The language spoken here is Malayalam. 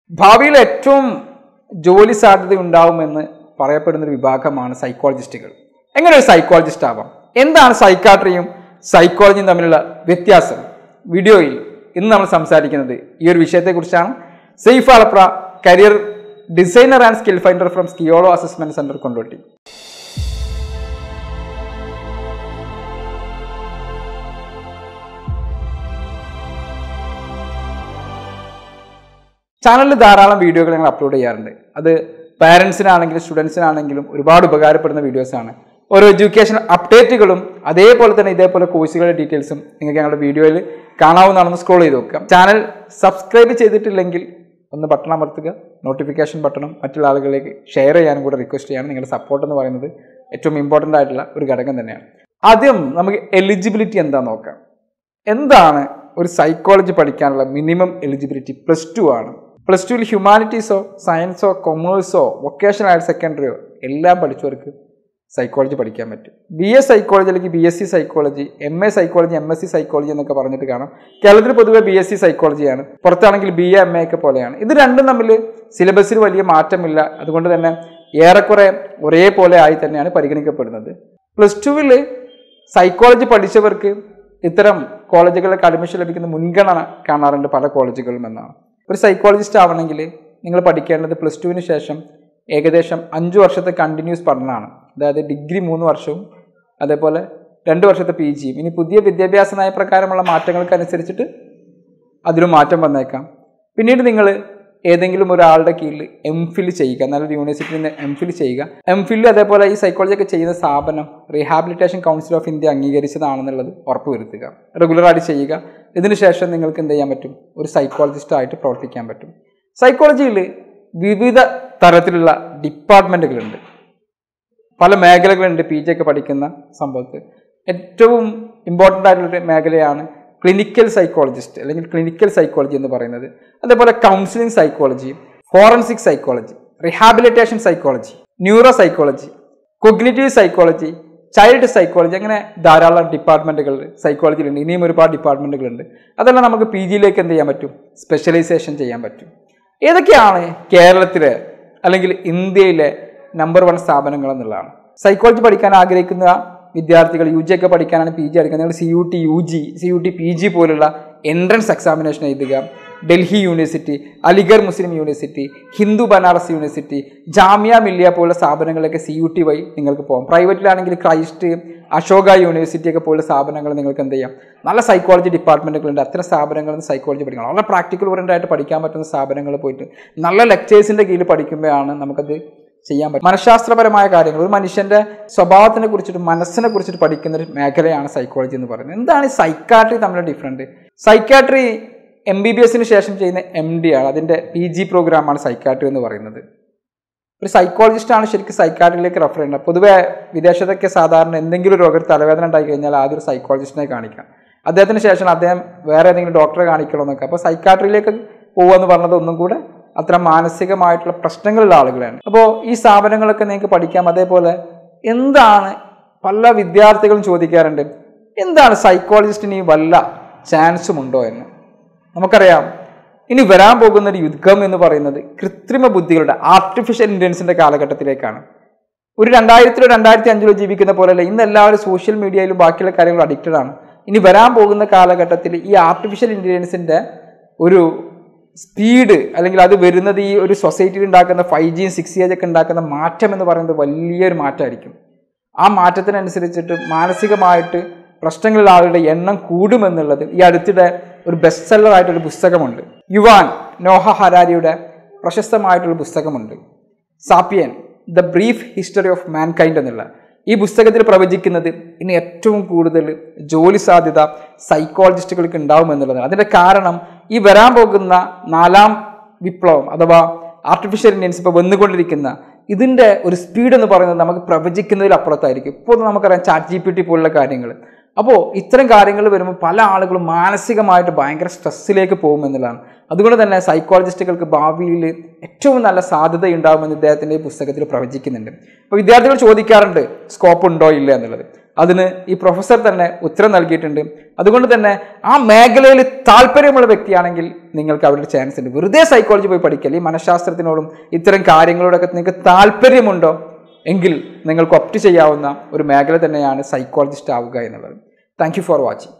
ഭാവിയിൽ ഏറ്റവും ജോലി സാധ്യത ഉണ്ടാവുമെന്ന് പറയപ്പെടുന്ന ഒരു വിഭാഗമാണ് സൈക്കോളജിസ്റ്റുകൾ എങ്ങനെ ഒരു സൈക്കോളജിസ്റ്റ് ആവാം എന്താണ് സൈക്കാട്രിയും സൈക്കോളജിയും തമ്മിലുള്ള വ്യത്യാസം വീഡിയോയിൽ ഇന്ന് നമ്മൾ സംസാരിക്കുന്നത് ഈ ഒരു വിഷയത്തെക്കുറിച്ചാണ് Saif Alapra career designer and skill finder from Skiyolo assessment centre Kondotty ചാനലിൽ ധാരാളം വീഡിയോകൾ ഞങ്ങൾ അപ്ലോഡ് ചെയ്യാറുണ്ട് അത് പാരൻസിനാണെങ്കിലും സ്റ്റുഡൻസിനാണെങ്കിലും ഒരുപാട് ഉപകാരപ്പെടുന്ന വീഡിയോസാണ് ഓരോ എഡ്യൂക്കേഷൻ അപ്ഡേറ്റുകളും അതേപോലെ തന്നെ ഇതേപോലെ കോഴ്സുകളുടെ ഡീറ്റെയിൽസും നിങ്ങൾക്ക് ഞങ്ങളുടെ വീഡിയോയിൽ കാണാവുന്നതാണെന്ന് സ്ക്രോൾ ചെയ്ത് നോക്കാം ചാനൽ സബ്സ്ക്രൈബ് ചെയ്തിട്ടില്ലെങ്കിൽ ഒന്ന് ബട്ടൺ അമർത്തുക നോട്ടിഫിക്കേഷൻ ബട്ടണും മറ്റുള്ള ആളുകളിലേക്ക് ഷെയർ ചെയ്യാനും കൂടെ റിക്വസ്റ്റ് ചെയ്യാണ് നിങ്ങളുടെ സപ്പോർട്ട് എന്ന് പറയുന്നത് ഏറ്റവും ഇമ്പോർട്ടൻ്റ് ആയിട്ടുള്ള ഒരു ഘടകം തന്നെയാണ് ആദ്യം നമുക്ക് എലിജിബിലിറ്റി എന്താ നോക്കാം എന്താണ് ഒരു സൈക്കോളജി പഠിക്കാനുള്ള മിനിമം എലിജിബിലിറ്റി പ്ലസ് ടു ആണ് പ്ലസ് ടുവിൽ ഹ്യൂമാനിറ്റീസോ സയൻസോ കൊമേഴ്സോ വൊക്കേഷണൽ ഹയർ സെക്കൻഡറിയോ എല്ലാം പഠിച്ചവർക്ക് സൈക്കോളജി പഠിക്കാൻ പറ്റും ബി എസ് സൈക്കോളജി അല്ലെങ്കിൽ B S C psychology M A psychology M S C psychology എന്നൊക്കെ പറഞ്ഞിട്ട് കാണാം കേരളത്തിൽ പൊതുവെ ബി എസ് സി സൈക്കോളജിയാണ് പുറത്താണെങ്കിൽ ബി എ എം എ ഒക്കെ പോലെയാണ് ഇത് രണ്ടും തമ്മിൽ സിലബസിൽ വലിയ മാറ്റമില്ല അതുകൊണ്ട് തന്നെ ഏറെക്കുറെ ഒരേപോലെ ആയി തന്നെയാണ് പരിഗണിക്കപ്പെടുന്നത് പ്ലസ് ടുവിൽ സൈക്കോളജി പഠിച്ചവർക്ക് ഇത്തരം കോളേജുകളിലേക്ക് അഡ്മിഷൻ ലഭിക്കുന്ന മുൻഗണന കാണാറുണ്ട് പല കോളേജുകളും എന്നാണ് ഒരു സൈക്കോളജിസ്റ്റ് ആവണമെങ്കിൽ നിങ്ങൾ പഠിക്കേണ്ടത് പ്ലസ് ടുവിന് ശേഷം ഏകദേശം അഞ്ച് വർഷത്തെ കണ്ടിന്യൂസ് പഠനമാണ് അതായത് ഡിഗ്രി മൂന്ന് വർഷവും അതേപോലെ രണ്ട് വർഷത്തെ പി ജിയും ഇനി പുതിയ വിദ്യാഭ്യാസ നയപ്രകാരമുള്ള മാറ്റങ്ങൾക്കനുസരിച്ചിട്ട് അതിലും മാറ്റം വന്നേക്കാം പിന്നീട് നിങ്ങൾ ഏതെങ്കിലും ഒരാളുടെ കീഴിൽ എം ഫിൽ ചെയ്യുക നല്ലൊരു യൂണിവേഴ്സിറ്റിയിൽ നിന്ന് എം ഫിൽ ചെയ്യുക എം ഫിൽ അതേപോലെ ഈ സൈക്കോളജി ഒക്കെ ചെയ്യുന്ന സ്ഥാപനം റീഹാബിലിറ്റേഷൻ കൗൺസിൽ ഓഫ് ഇന്ത്യ അംഗീകരിച്ചതാണെന്നുള്ളത് ഉറപ്പുവരുത്തുക റെഗുലറായിട്ട് ചെയ്യുക ഇതിനുശേഷം നിങ്ങൾക്ക് എന്ത് ചെയ്യാൻ പറ്റും ഒരു സൈക്കോളജിസ്റ്റായിട്ട് പ്രവർത്തിക്കാൻ പറ്റും സൈക്കോളജിയിൽ വിവിധ തരത്തിലുള്ള ഡിപ്പാർട്ട്മെൻറ്റുകളുണ്ട് പല മേഖലകളുണ്ട് പി ജി ഒക്കെ പഠിക്കുന്ന സംഭവത്തിൽ ഏറ്റവും ഇമ്പോർട്ടൻ്റ് ആയിട്ടുള്ളൊരു മേഖലയാണ് ക്ലിനിക്കൽ സൈക്കോളജിസ്റ്റ് അല്ലെങ്കിൽ ക്ലിനിക്കൽ സൈക്കോളജി എന്ന് പറയുന്നത് അതേപോലെ counselling psychology forensic psychology rehabilitation psychology neuro psychology cognitive psychology child psychology അങ്ങനെ ധാരാളം ഡിപ്പാർട്ട്മെൻറ്റുകൾ സൈക്കോളജിയിലുണ്ട് ഇനിയും ഒരുപാട് ഡിപ്പാർട്ട്മെൻറ്റുകളുണ്ട് അതെല്ലാം നമുക്ക് പി ജിയിലേക്ക് എന്ത് ചെയ്യാൻ പറ്റും സ്പെഷ്യലൈസേഷൻ ചെയ്യാൻ പറ്റും ഏതൊക്കെയാണ് കേരളത്തിലെ അല്ലെങ്കിൽ ഇന്ത്യയിലെ നമ്പർ വൺ സ്ഥാപനങ്ങൾ എന്നുള്ളതാണ് സൈക്കോളജി പഠിക്കാൻ ആഗ്രഹിക്കുന്ന വിദ്യാർത്ഥികൾ യു ജി ഒക്കെ പഠിക്കാനാണ് പി ജി എടുക്കുന്നത് നിങ്ങൾ C U T U G C U T P G പോലുള്ള എൻട്രൻസ് എക്സാമിനേഷൻ എഴുതുക Delhi university Aligarh Muslim university Hindu Banaras university Jamia Millia പോലുള്ള സ്ഥാപനങ്ങളിലൊക്കെ സി യു ടി വഴി നിങ്ങൾക്ക് പോകാം പ്രൈവറ്റിലാണെങ്കിൽ ക്രൈസ്റ്റ് അശോക യൂണിവേഴ്സിറ്റി ഒക്കെ പോലുള്ള സ്ഥാപനങ്ങൾ നിങ്ങൾക്ക് എന്ത് ചെയ്യാം നല്ല സൈക്കോളജി ഡിപ്പാർട്ട്മെൻറ്റുകളുണ്ട് അത്തരം സ്ഥാപനങ്ങളിൽ നിന്ന് സൈക്കോളജി പഠിക്കണം വളരെ പ്രാക്ടിക്കൽ ഓറിയൻ്റ് ആയിട്ട് പഠിക്കാൻ പറ്റുന്ന സ്ഥാപനങ്ങളിൽ പോയിട്ട് നല്ല ലെക്ചേഴ്സിൻ്റെ കീഴിൽ പഠിക്കുമ്പോഴാണ് നമുക്കത് ചെയ്യാൻ പറ്റും മനഃശാസ്ത്രപരമായ കാര്യങ്ങൾ ഒരു മനുഷ്യന്റെ സ്വഭാവത്തിനെ കുറിച്ചിട്ട് മനസ്സിനെ കുറിച്ചിട്ട് പഠിക്കുന്ന ഒരു മേഖലയാണ് സൈക്കോളജി എന്ന് പറയുന്നത് എന്താണ് ഈ സൈക്കാട്രി തമ്മിലുള്ള different psychiatry M B B എസിന് ശേഷം ചെയ്യുന്ന എം ഡി ആണ് അതിൻ്റെ പി ജി പ്രോഗ്രാമാണ് സൈക്കാട്രി എന്ന് പറയുന്നത് ഒരു സൈക്കോളജിസ്റ്റ് ആണ് ശരിക്കും സൈക്കാട്രിയിലേക്ക് റെഫർ ചെയ്യുന്നത് പൊതുവെ വിദേശത്തൊക്കെ സാധാരണ എന്തെങ്കിലും ഒരു രോഗത്തിൽ തലവേദന ഉണ്ടായി കഴിഞ്ഞാൽ ആദ്യം ഒരു സൈക്കോളജിസ്റ്റിനെ കാണിക്കാം അദ്ദേഹത്തിന് ശേഷം അദ്ദേഹം വേറെ ഏതെങ്കിലും ഡോക്ടറെ കാണിക്കണമെന്നൊക്കെ അപ്പോൾ സൈക്കാട്രിയിലേക്ക് പോകുക എന്ന് പറഞ്ഞത് ഒന്നും കൂടെ അത്തരം മാനസികമായിട്ടുള്ള പ്രശ്നങ്ങളുള്ള ആളുകളാണ് അപ്പോൾ ഈ സ്ഥാപനങ്ങളൊക്കെ നിങ്ങൾക്ക് പഠിക്കാം അതേപോലെ എന്താണ് പല വിദ്യാർത്ഥികളും ചോദിക്കാറുണ്ട് എന്താണ് സൈക്കോളജിസ്റ്റിന് ഈ വല്ല ചാൻസും ഉണ്ടോ എന്ന് നമുക്കറിയാം ഇനി വരാൻ പോകുന്ന ഒരു യുദ്ധം എന്ന് പറയുന്നത് കൃത്രിമ ബുദ്ധികളുടെ ആർട്ടിഫിഷ്യൽ ഇൻ്റലിജൻസിൻ്റെ കാലഘട്ടത്തിലേക്കാണ് ഒരു രണ്ടായിരത്തിലോ രണ്ടായിരത്തി അഞ്ചിലോ ജീവിക്കുന്ന പോലെയല്ല ഇന്ന് എല്ലാവരും സോഷ്യൽ മീഡിയയിലും ബാക്കിയുള്ള കാര്യങ്ങളും അഡിക്റ്റഡ് ആണ് ഇനി വരാൻ പോകുന്ന കാലഘട്ടത്തിൽ ഈ ആർട്ടിഫിഷ്യൽ ഇൻ്റലിജൻസിൻ്റെ ഒരു സ്പീഡ് അല്ലെങ്കിൽ അത് വരുന്നത് ഈ ഒരു സൊസൈറ്റിയിൽ ഉണ്ടാക്കുന്ന ഫൈവ് ജിയും സിക്സ് ജി ഒക്കെ ഉണ്ടാക്കുന്ന മാറ്റം എന്ന് പറയുന്നത് വലിയൊരു മാറ്റമായിരിക്കും ആ മാറ്റത്തിനനുസരിച്ചിട്ട് മാനസികമായിട്ട് പ്രശ്നങ്ങളുള്ള ആളുകളുടെ എണ്ണം കൂടുമെന്നുള്ളത് ഈ അടുത്തിടെ ഒരു ബെസ്റ്റ് സെല്ലർ ആയിട്ടൊരു പുസ്തകമുണ്ട് യുവാൻ നോഹ ഹരാരിയുടെ പ്രശസ്തമായിട്ടൊരു പുസ്തകമുണ്ട് Sapien the brief history of mankind എന്നുള്ള ഈ പുസ്തകത്തിൽ പ്രവചിക്കുന്നത് ഇനി ഏറ്റവും കൂടുതൽ ജോലി സാധ്യത സൈക്കോളജിസ്റ്റുകൾക്ക് ഉണ്ടാവും എന്നുള്ളതാണ് അതിൻ്റെ കാരണം ഈ വരാൻ പോകുന്ന നാലാം വിപ്ലവം അഥവാ ആർട്ടിഫിഷ്യൽ ഇൻ്റലിജൻസ് ഇപ്പോൾ വന്നുകൊണ്ടിരിക്കുന്ന ഇതിൻ്റെ ഒരു സ്പീഡ് എന്ന് പറയുന്നത് നമുക്ക് പ്രവചിക്കുന്നതിൽ അപ്പുറത്തായിരിക്കും ഇപ്പോൾ നമുക്കറിയാം ചാറ്റ് ജി പി ടി പോലുള്ള കാര്യങ്ങൾ അപ്പോൾ ഇത്തരം കാര്യങ്ങൾ വരുമ്പോൾ പല ആളുകളും മാനസികമായിട്ട് ഭയങ്കര സ്ട്രെസ്സിലേക്ക് പോകും എന്നുള്ളതാണ് അതുകൊണ്ട് തന്നെ സൈക്കോളജിസ്റ്റുകൾക്ക് ഭാവിയിൽ ഏറ്റവും നല്ല സാധ്യത ഉണ്ടാകുമെന്ന് ഇദ്ദേഹത്തിൻ്റെ ഈ പുസ്തകത്തിൽ പ്രവചിക്കുന്നുണ്ട് അപ്പോൾ വിദ്യാർത്ഥികൾ ചോദിക്കാറുണ്ട് സ്കോപ്പ് ഉണ്ടോ ഇല്ല എന്നുള്ളത് അതിന് ഈ പ്രൊഫസർ തന്നെ ഉത്തരം നൽകിയിട്ടുണ്ട് അതുകൊണ്ട് തന്നെ ആ മേഖലയിൽ താല്പര്യമുള്ള വ്യക്തിയാണെങ്കിൽ നിങ്ങൾക്ക് അവിടെ ഒരു ചാൻസ് ഉണ്ട് വെറുതെ സൈക്കോളജി പോയി പഠിക്കൽ ഈ മനഃശാസ്ത്രത്തിനോടും ഇത്തരം കാര്യങ്ങളോടൊക്കെ നിങ്ങൾക്ക് താല്പര്യമുണ്ടോ എങ്കിൽ നിങ്ങൾക്ക് ഒപ്റ്റ് ചെയ്യാവുന്ന ഒരു മേഖല തന്നെയാണ് സൈക്കോളജിസ്റ്റ് ആവുക എന്നുള്ളത് താങ്ക് യു ഫോർ വാച്ചിങ്